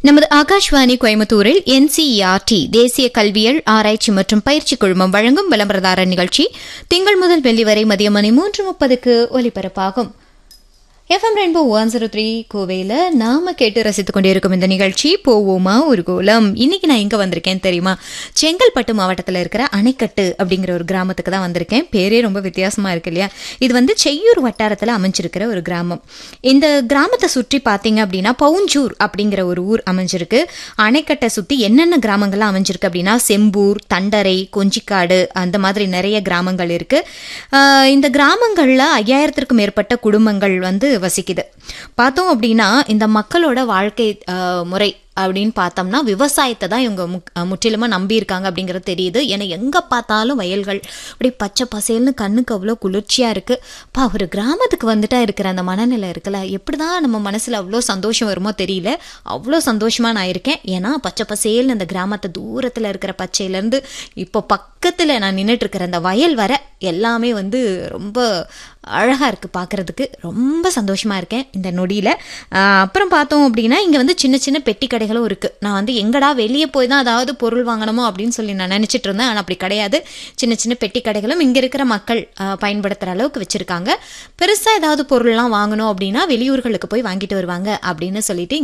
நமது ஆகாஷ்வாணி கோயம்புத்தூரில் என்சிஇஆர்டி தேசிய கல்வியல் ஆராய்ச்சி மற்றும் பயிற்சி குழுமம் வழங்கும் விளம்பரதாரர் நிகழ்ச்சி திங்கள் முதல் வெள்ளி வரை மதியம் மணி மூன்று முப்பதுக்கு ஒலிபரப்பாகும் FM rainbow one zero three கோவையில் நாம கேட்டு ரசித்துக் கொண்டிருக்கும் இந்த நிகழ்ச்சி போவோமா ஒரு கோலம் இன்னைக்கு நான் எங்க வந்திருக்கேன் தெரியுமா செங்கல்பட்டு மாவட்டத்தில் இருக்கிற அணைக்கட்டு அப்படிங்கிற ஒரு கிராமத்துக்கு தான் வந்திருக்கேன் பேரே ரொம்ப வித்தியாசமா இருக்கு இல்லையா இது வந்து செய்யூர் வட்டாரத்தில் அமைஞ்சிருக்கிற ஒரு கிராமம் இந்த கிராமத்தை சுற்றி பார்த்தீங்க அப்படின்னா பவுஞ்சூர் அப்படிங்கிற ஒரு ஊர் அமைஞ்சிருக்கு அணைக்கட்டை சுற்றி என்னென்ன கிராமங்கள்லாம் அமைஞ்சிருக்கு அப்படின்னா செம்பூர் தண்டரை கொஞ்சிக்காடு அந்த மாதிரி நிறைய கிராமங்கள் இருக்கு ஆஹ் இந்த கிராமங்களில் ஐயாயிரத்திற்கும் மேற்பட்ட குடும்பங்கள் வந்து வசிக்குது பார்த்தோம் அப்படின்னா இந்த மக்களோட வாழ்க்கை ஆஹ், முறை அப்படின்னு பார்த்தோம்னா விவசாயத்தை தான் இவங்க முக் முற்றிலுமாக நம்பியிருக்காங்க அப்படிங்கிறது தெரியுது ஏன்னா எங்கே பார்த்தாலும் வயல்கள் அப்படியே பச்சை பசேல்னு கண்ணுக்கு அவ்வளோ குளிர்ச்சியாக இருக்குது பா ஒரு கிராமத்துக்கு வந்துட்டா இருக்கிற அந்த மனநிலை இருக்குல்ல எப்படி தான் நம்ம மனசில் அவ்வளோ சந்தோஷம் வருமோ தெரியல அவ்வளோ சந்தோஷமாக நான் இருக்கேன் ஏன்னா பச்சை பசேல்னு அந்த கிராமத்து தூரத்தில் இருக்கிற பச்சையிலேருந்து இப்போ பக்கத்தில் நான் நின்றுட்டு இருக்கிற அந்த வயல் வர எல்லாமே வந்து ரொம்ப அழகாக இருக்குது பார்க்குறதுக்கு ரொம்ப சந்தோஷமாக இருக்கேன் இந்த நொடியில் அப்புறம் பார்த்தோம் அப்படின்னா இங்கே வந்து சின்ன சின்ன பெட்டி கடைகளும் இருக்குது நான் வந்து எங்கடா வெளியே போய் தான் அதாவது பொருள் வாங்கணுமோ அப்படின்னு சொல்லி நான் நினச்சிட்டு இருந்தேன் ஆனால் அப்படி கிடையாது சின்ன சின்ன பெட்டி கடைகளும் இங்கே இருக்கிற மக்கள் ஆஹ், பயன்படுத்துகிற அளவுக்கு வச்சுருக்காங்க பெருசாக ஏதாவது பொருள்லாம் வாங்கணும் அப்படின்னா வெளியூர்களுக்கு போய் வாங்கிட்டு வருவாங்க அப்படின்னு சொல்லிட்டு